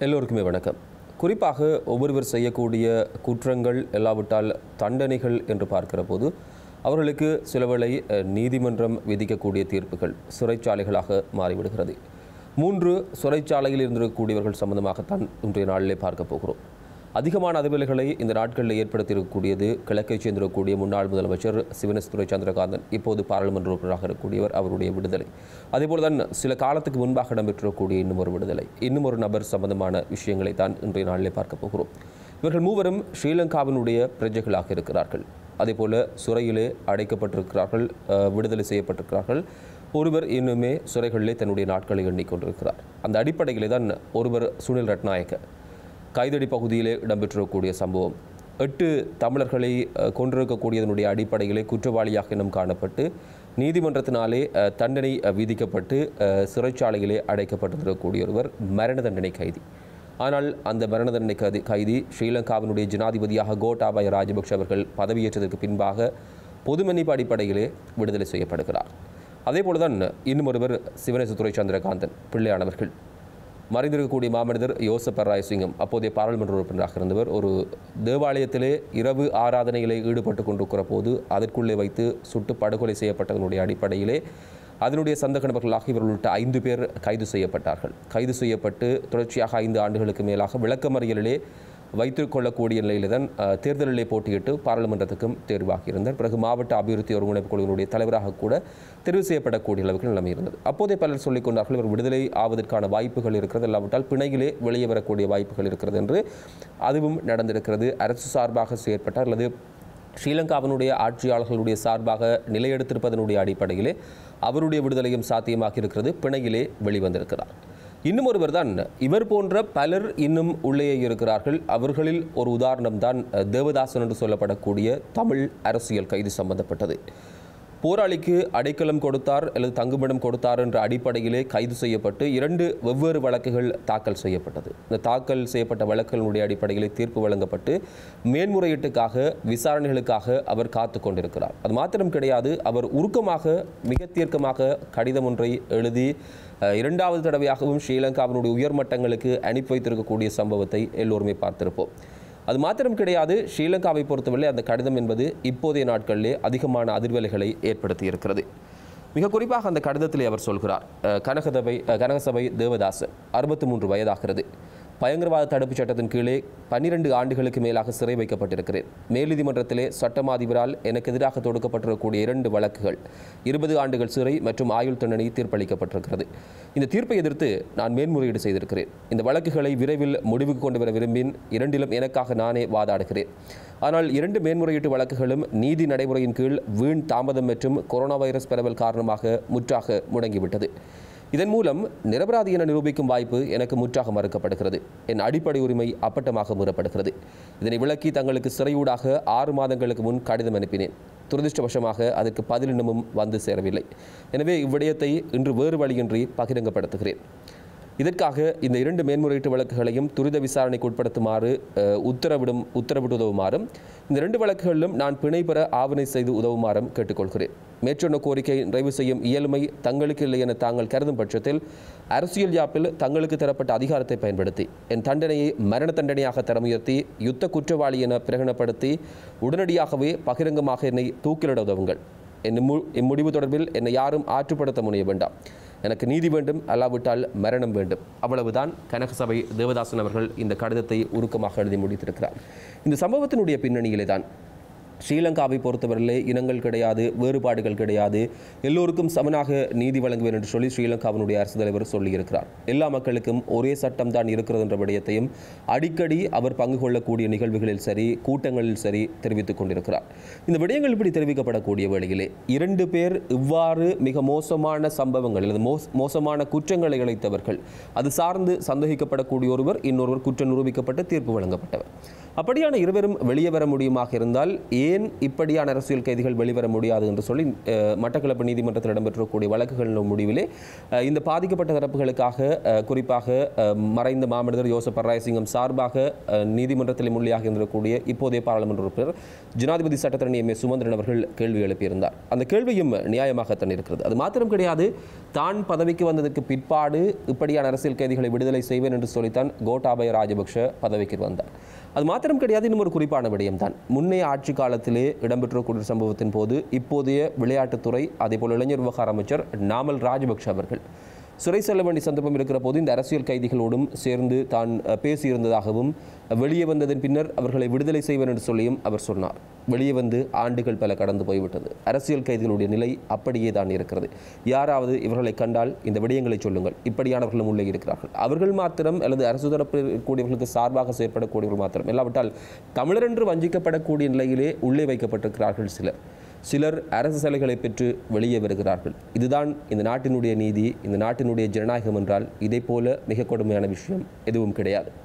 எல்லோருக்குமே வணக்கம் குறிப்பாக ஒவ்வொருவர் செய்யக்கூடிய குற்றங்கள் எல்லாவிட்டால் தண்டனைகள் என்று பார்க்கிற போது அவர்களுக்கு சிலவேளை அஹ், நீதிமன்றம் விதிக்கக்கூடிய தீர்ப்புகள் சிறைச்சாலைகளாக மாறிவிடுகிறது மூன்று சிறைச்சாலையில் இருந்திருக்கக்கூடியவர்கள் சம்பந்தமாகத்தான் இன்றைய நாளிலே பார்க்க போகிறோம் அதிகமான அதிர்வலைகளை இந்த நாட்களில் ஏற்படுத்தியிருக்கக்கூடியது கிழக்கைச் சேர்ந்திருக்கக்கூடிய முன்னாள் முதலமைச்சர் சிவனேஸ்துரை சந்திரகாந்தன் இப்போது பாராளுமன்ற உறுப்பினராக இருக்கக்கூடியவர் அவருடைய விடுதலை அதேபோல் தான் சில காலத்துக்கு முன்பாக இடம்பெற்றிருக்கக்கூடிய இன்னும் ஒரு விடுதலை இன்னும் ஒரு நபர் சம்பந்தமான விஷயங்களை தான் இன்றைய நாளிலே பார்க்க போகிறோம் இவர்கள் மூவரும் ஸ்ரீலங்காவினுடைய பிரஜைகளாக இருக்கிறார்கள் அதேபோல சிறையிலே அடைக்கப்பட்டிருக்கிறார்கள் அஹ், விடுதலை செய்யப்பட்டிருக்கிறார்கள் ஒருவர் இன்னுமே சிறைகளிலே தன்னுடைய நாட்களை எண்ணிக்கொண்டிருக்கிறார் அந்த அடிப்படையிலே தான் ஒருவர் சுனில் ரட்நாயக்க கைதடி பகுதியிலே இடம்பெற்றிருக்கக்கூடிய சம்பவம் எட்டு தமிழர்களை அஹ், கொண்டிருக்கக்கூடியதனுடைய அடிப்படையிலே குற்றவாளியாக இனம் காணப்பட்டு நீதிமன்றத்தினாலே அஹ், தண்டனை அஹ், விதிக்கப்பட்டு அஹ், சிறைச்சாலையிலே அடைக்கப்பட்டிருக்கக்கூடிய ஒருவர் மரண தண்டனை கைதி ஆனால் அந்த மரண தண்டனை கைதி கைதி ஸ்ரீலங்காவினுடைய ஜனாதிபதியாக கோட்டாபய ராஜபக்ஷ அவர்கள் பதவியேற்றதற்கு பின்பாக பொது மன்னிப்பு அடிப்படையிலே விடுதலை செய்யப்படுகிறார் அதே போலதான் இன்னும் ஒருவர் சிவனேசதுரை சந்திரகாந்தன் பிள்ளையானவர்கள் மறைந்திருக்கக்கூடிய மாமனிதர் யோசப் ராயசிங்கம் அப்போதைய பாராளுமன்ற உறுப்பினராக இருந்தவர் ஒரு தேவாலயத்திலே இரவு ஆராதனைகளை ஈடுபட்டு கொண்டிருக்கிற போது அதற்குள்ளே வைத்து சுட்டு படுகொலை செய்யப்பட்டதனுடைய அடிப்படையிலே அதனுடைய சந்தக நபர்களாக இவர்கள் உள்ளிட்ட ஐந்து பேர் கைது செய்யப்பட்டார்கள் கைது செய்யப்பட்டு தொடர்ச்சியாக ஐந்து ஆண்டுகளுக்கு மேலாக விளக்கமறியலிலே வைத்துக் கொள்ளக்கூடிய நிலையிலே தான் அஹ், தேர்தலிலே போட்டியிட்டு பாராளுமன்றத்துக்கும் தேர்வாகியிருந்தார் பிறகு மாவட்ட அபிவிருத்தி ஒருங்கிணைப்பு குழுவினுடைய தலைவராக கூட தெரிவு செய்யப்படக்கூடிய அளவுக்கு நிலைமை இருந்தது அப்போதே பலர் சொல்லிக் கொண்டார்கள் இவர் விடுதலை ஆவதற்கான வாய்ப்புகள் இருக்கிறது இல்லாவிட்டால் பிணையிலே வெளியே வரக்கூடிய வாய்ப்புகள் இருக்கிறது என்று அதுவும் நடந்திருக்கிறது அரசு சார்பாக செயற்பட்டார் அல்லது ஸ்ரீலங்காவினுடைய ஆட்சியாளர்களுடைய சார்பாக நிலையெடுத்திருப்பதனுடைய அடிப்படையிலே அவருடைய விடுதலையும் சாத்தியமாக இருக்கிறது பிணையிலே வெளிவந்திருக்கிறார் இன்னும் ஒருவர் தான் இவர் போன்ற பலர் இன்னும் உள்ளே இருக்கிறார்கள் அவர்களில் ஒரு உதாரணம் தான் தேவதாசன் என்று சொல்லப்படக்கூடிய தமிழ் அரசியல் கைது சம்பந்தப்பட்டது போராளிக்கு அடைக்கலம் கொடுத்தார் அல்லது தங்குமிடம் கொடுத்தார் என்ற அடிப்படையிலே கைது செய்யப்பட்டு இரண்டு வெவ்வேறு வழக்குகள் தாக்கல் செய்யப்பட்டது இந்த தாக்கல் செய்யப்பட்ட வழக்குகளுடைய அடிப்படையிலே தீர்ப்பு வழங்கப்பட்டு மேன்முறையீட்டுக்காக விசாரணைகளுக்காக அவர் காத்து கொண்டிருக்கிறார் அது மாத்திரம் கிடையாது அவர் உருக்கமாக மிக தீர்க்கமாக கடிதம் ஒன்றை எழுதி அஹ், இரண்டாவது தடவையாகவும் ஸ்ரீலங்காவினுடைய உயர்மட்டங்களுக்கு அனுப்பி வைத்திருக்கக்கூடிய சம்பவத்தை எல்லோருமே பார்த்திருப்போம் அது மாத்திரம் கிடையாது ஸ்ரீலங்காவை பொறுத்தவரை அந்த கடிதம் என்பது இப்போதைய நாட்களிலே அதிகமான அதிர்வலைகளை ஏற்படுத்தி இருக்கிறது மிக குறிப்பாக அந்த கடிதத்திலே அவர் சொல்கிறார் அஹ், கனகதபை அஹ், கனகசபை தேவதாசன் அறுபத்தி மூன்று வயதாகிறது பயங்கரவாத தடுப்புச் சட்டத்தின் கீழே பன்னிரண்டு ஆண்டுகளுக்கு மேலாக சிறை வைக்கப்பட்டிருக்கிறேன் மேல்நீதிமன்றத்திலே சட்டமாதிபரால் எனக்கு எதிராக தொடுக்கப்பட்டிருக்கக்கூடிய இரண்டு வழக்குகள் இருபது ஆண்டுகள் சிறை மற்றும் ஆயுள் தண்டனை தீர்ப்பளிக்கப்பட்டிருக்கிறது இந்த தீர்ப்பை எதிர்த்து நான் மேன்முறையீடு செய்திருக்கிறேன் இந்த வழக்குகளை விரைவில் முடிவுக்கு கொண்டு வர விரும்பின் இரண்டிலும் எனக்காக நானே வாதாடுகிறேன் ஆனால் இரண்டு மேன்முறையீட்டு வழக்குகளும் நீதி நடைமுறையின் கீழ் வீண் தாமதம் மற்றும் கொரோனா வைரஸ் பரவல் காரணமாக முற்றாக முடங்கிவிட்டது இதன் மூலம் நிரபராதி என நிரூபிக்கும் வாய்ப்பு எனக்கு முற்றாக மறுக்கப்படுகிறது என் அடிப்படை உரிமை அப்பட்டமாக மீறப்படுகிறது இதனை விளக்கி தங்களுக்கு சிறையூடாக ஆறு மாதங்களுக்கு முன் கடிதம் அனுப்பினேன் துரதிருஷ்டவசமாக அதற்கு பதில் இன்னமும் வந்து சேரவில்லை எனவே இவ்விடயத்தை இன்று வேறு வழியின்றி பகிரங்கப்படுத்துகிறேன் இதற்காக இந்த இரண்டு மேன்முறையீட்டு வழக்குகளையும் துரித விசாரணைக்கு உட்படுத்துமாறு அஹ், உத்தரவிடும் உத்தரவிட்டு உதவுமாறும் இந்த இரண்டு வழக்குகளிலும் நான் பிணை பெற ஆவணை செய்து உதவுமாறும் கேட்டுக்கொள்கிறேன் மேற்சொன்ன கோரிக்கை நிறைவு செய்யும் இயலுமை தங்களுக்கு இல்லை என தாங்கள் கருதும் பட்சத்தில் அரசியல் யாப்பில் தங்களுக்கு தரப்பட்ட அதிகாரத்தை பயன்படுத்தி என் தண்டனையை மரண தண்டனையாக தரமுயர்த்தி யுத்த குற்றவாளி என பிரகடனப்படுத்தி உடனடியாகவே பகிரங்கமாக என்னை தூக்கிலிட உதவுங்கள் என் இம்மு- இம்முடிவு தொடர்பில் என்னை யாரும் ஆற்றுப்படுத்த முனைய வேண்டாம் எனக்கு நீதி வேண்டும் அல்லாவிட்டால் மரணம் வேண்டும் அவ்வளவுதான் கனகசபை தேவதாசன் அவர்கள் இந்த கடிதத்தை உருக்கமாக எழுதி முடித்திருக்கிறார் இந்த சம்பவத்தினுடைய பின்னணியிலே தான் ஸ்ரீலங்காவை பொறுத்தவரையிலே இனங்கள் கிடையாது வேறுபாடுகள் கிடையாது எல்லோருக்கும் சமனாக நீதி வழங்குவேன் என்று சொல்லி ஸ்ரீலங்காவினுடைய அரசு தலைவர் சொல்லியிருக்கிறார் எல்லா மக்களுக்கும் ஒரே சட்டம் தான் இருக்கிறது என்ற விடயத்தையும் அடிக்கடி அவர் பங்கு கொள்ளக்கூடிய நிகழ்வுகளில் சரி கூட்டங்களில் சரி தெரிவித்துக் கொண்டிருக்கிறார் இந்த விடயங்கள் இப்படி தெரிவிக்கப்படக்கூடிய வேளையிலே இரண்டு பேர் இவ்வாறு மிக மோசமான சம்பவங்கள் அல்லது மோச மோசமான குற்றங்களை இழைத்தவர்கள் அது சார்ந்து சந்தேகிக்கப்படக்கூடிய ஒருவர் இன்னொருவர் குற்றம் நிரூபிக்கப்பட்டு தீர்ப்பு வழங்கப்பட்டவர் அப்படியான இருவரும் வெளியே வர முடியுமாக இருந்தால் ஏன் ஏன் இப்படியான அரசியல் கைதிகள் வெளிவர முடியாது என்று சொல்லி அஹ், மட்டக்களப்பு நீதிமன்றத்தில் இடம்பெற்றக்கூடிய வழக்குகளின் முடிவிலே அஹ், இந்த பாதிக்கப்பட்ட தரப்புகளுக்காக அஹ், குறிப்பாக அஹ், மறைந்த மாமனிதர் யோசப் பராயசிங்கம் சார்பாக அஹ், நீதிமன்றத்தில் முள்ளியாக இருந்திருக்கக்கூடிய இப்போதைய பாராளுமன்ற உறுப்பினர் ஜனாதிபதி சட்டத்தரணி எம் ஏ சுமந்திரன் அவர்கள் கேள்வி எழுப்பியிருந்தார் அந்த கேள்வியும் நியாயமாகத்தான் இருக்கிறது அது மாத்திரம் கிடையாது தான் பதவிக்கு வந்ததற்கு பிற்பாடு இப்படியான அரசியல் கைதிகளை விடுதலை செய்வேன் என்று சொல்லித்தான் கோட்டாபய ராஜபக்ஷ பதவிக்கு வந்தார் அது மாத்திரம் கிடையாது இன்னும் ஒரு குறிப்பான விடயம்தான் முன்னைய ஆட்சி காலத்திலே இடம்பெற்றக்கூடிய சம்பவத்தின் போது இப்போதைய விளையாட்டுத்துறை அதேபோல் இளைஞர் விவகார அமைச்சர் நாமல் ராஜபக்ஷ அவர்கள் சிறை செல்ல வேண்டிய சந்தர்ப்பம் இருக்கிற போது இந்த அரசியல் கைதிகளோடும் சேர்ந்து தான் அஹ், பேசியிருந்ததாகவும் வெளியே வந்ததன் பின்னர் அவர்களை விடுதலை செய்வேன் என்று சொல்லியும் அவர் சொன்னார் வெளியே வந்து ஆண்டுகள் பல கடந்து போய்விட்டது அரசியல் கைதிகளுடைய நிலை அப்படியே தான் இருக்கிறது யாராவது இவர்களை கண்டால் இந்த விடயங்களை சொல்லுங்கள் இப்படியானவர்களும் உள்ளே இருக்கிறார்கள் அவர்கள் மாத்திரம் அல்லது அரசு தரப்பு கூடியவர்களுக்கு சார்பாக செயற்படக்கூடியவர்கள் மாத்திரம் இல்லாவிட்டால் தமிழர் என்று வஞ்சிக்கப்படக்கூடிய நிலையிலே உள்ளே வைக்கப்பட்டிருக்கிறார்கள் சிலர் சிலர் அரசு சலுகைகளை பெற்று வெளியே வருகிறார்கள் இதுதான் இந்த நாட்டினுடைய நீதி இந்த நாட்டினுடைய ஜனநாயகம் என்றால் இதை போல மிக கொடுமையான விஷயம் எதுவும் கிடையாது